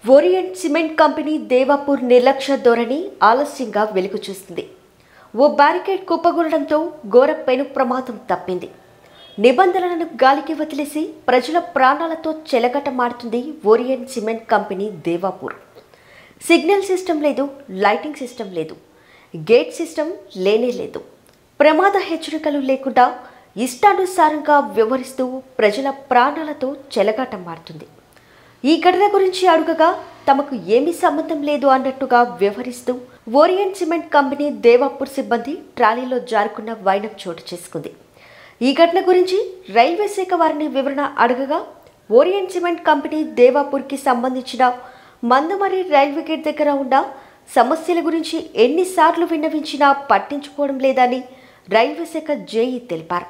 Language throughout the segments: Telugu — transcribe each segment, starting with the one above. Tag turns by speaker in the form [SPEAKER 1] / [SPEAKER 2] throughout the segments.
[SPEAKER 1] ఓరియంట్ సిమెంట్ కంపెనీ దేవాపూర్ నిర్లక్ష్య ధోరణి ఆలస్యంగా వెలుగు చూస్తుంది ఓ బ్యారికేడ్ కుప్పగూలడంతో ఘోర పెను ప్రమాదం తప్పింది నిబంధనలను గాలికి వదిలేసి ప్రజల ప్రాణాలతో చెలగటమాడుతుంది Orient cement company Devapur signal system లేదు లైటింగ్ సిస్టమ్ లేదు గేట్ సిస్టమ్ లేనే లేదు ప్రమాద హెచ్చరికలు లేకుండా ఇష్టానుసారంగా వ్యవహరిస్తూ ప్రజల ప్రాణాలతో చెలగాటం మారుతుంది ఈ ఘటన గురించి అడుగగా తమకు ఏమీ సంబంధం లేదు అన్నట్టుగా వ్యవహరిస్తూ ఓరియంట్ సిమెంట్ కంపెనీ దేవాపూర్ సిబ్బంది ట్రాలీలో జారుకున్న వైనం చోటు చేసుకుంది ఈ ఘటన గురించి రైల్వే శాఖ వారిని వివరణ అడగగా ఓరియంట్ సిమెంట్ కంపెనీ దేవాపూర్కి సంబంధించిన మందమరి రైల్వే గేట్ దగ్గర ఉన్న సమస్యల గురించి ఎన్నిసార్లు విన్నవించినా పట్టించుకోవడం లేదని రైల్వే శాఖ జేఈ తెలిపారు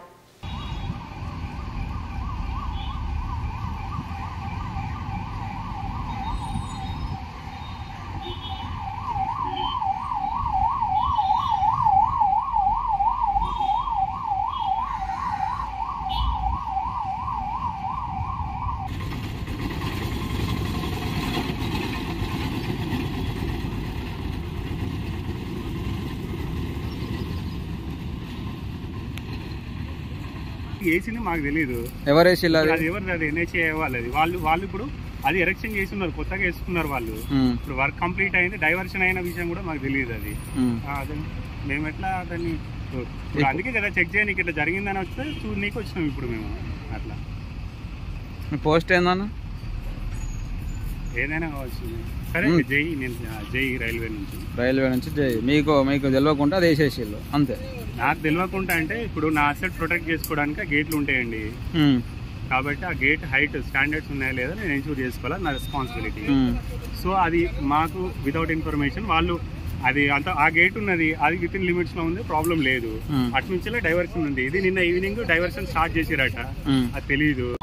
[SPEAKER 2] వేసింది మాకు తెలియదు
[SPEAKER 3] ఎవరు వేసిల్లు అది
[SPEAKER 2] అది ఎవరిది అది ఎన్హెచ్ఏ వాళ్ళది వాళ్ళు వాళ్ళు ఇప్పుడు అది ఎరెక్షన్ చేస్తున్నారు కొత్తగా వేసుకున్నారు వాళ్ళు
[SPEAKER 3] ఉమ్,
[SPEAKER 2] ఇప్పుడు వర్క్ కంప్లీట్ అయింది డైవర్షన్ అయిన విషయం కూడా మాకు తెలియదు అది
[SPEAKER 3] ఉమ్.
[SPEAKER 2] ఆ, అదే మేము ఎట్లా దాన్ని ఇప్పుడు అందుకే కదా చెక్ చేయడానికి ఇట్లా జరిగిందని వస్తే చూడనీకి వచ్చినాం ఇప్పుడు మేము అట్లా
[SPEAKER 3] మీ పోస్ట్ ఏందన్న
[SPEAKER 2] ఏదైనా కావచ్చు సరే
[SPEAKER 3] మ్మ్.
[SPEAKER 2] జై నేను జై రైల్వే నుంచి
[SPEAKER 3] రైల్వే నుంచి జై మీకు మీకు తెలియకుండా అది వేసేసిల్లు అంతే
[SPEAKER 2] నాకు తెలియకుండా అంటే ఇప్పుడు నా అసెట్ ప్రొటెక్ట్ చేసుకోవడానికి ఆ గేట్లు ఉంటాయండి
[SPEAKER 3] ఉమ్,
[SPEAKER 2] కాబట్టి ఆ గేట్ హైట్ స్టాండర్డ్స్ ఉన్నాయా లేదా నేను ఎన్షూర్ చేసుకోవాలి నా రెస్పాన్సిబిలిటీ
[SPEAKER 3] ఉమ్,
[SPEAKER 2] సో అది మాకు వితౌట్ ఇన్ఫర్మేషన్ వాళ్ళు అది అంత ఆ గేట్ ఉన్నది అది విత్ ఇన్ లిమిట్స్ లో ఉంది ప్రాబ్లం లేదు
[SPEAKER 3] Hmm.
[SPEAKER 2] అటు నుంచే డైవర్షన్ ఉంది ఇది నిన్న ఈవినింగ్ డైవర్షన్ స్టార్ట్ చేసిరట
[SPEAKER 3] ఉమ్.
[SPEAKER 2] అది తెలియదు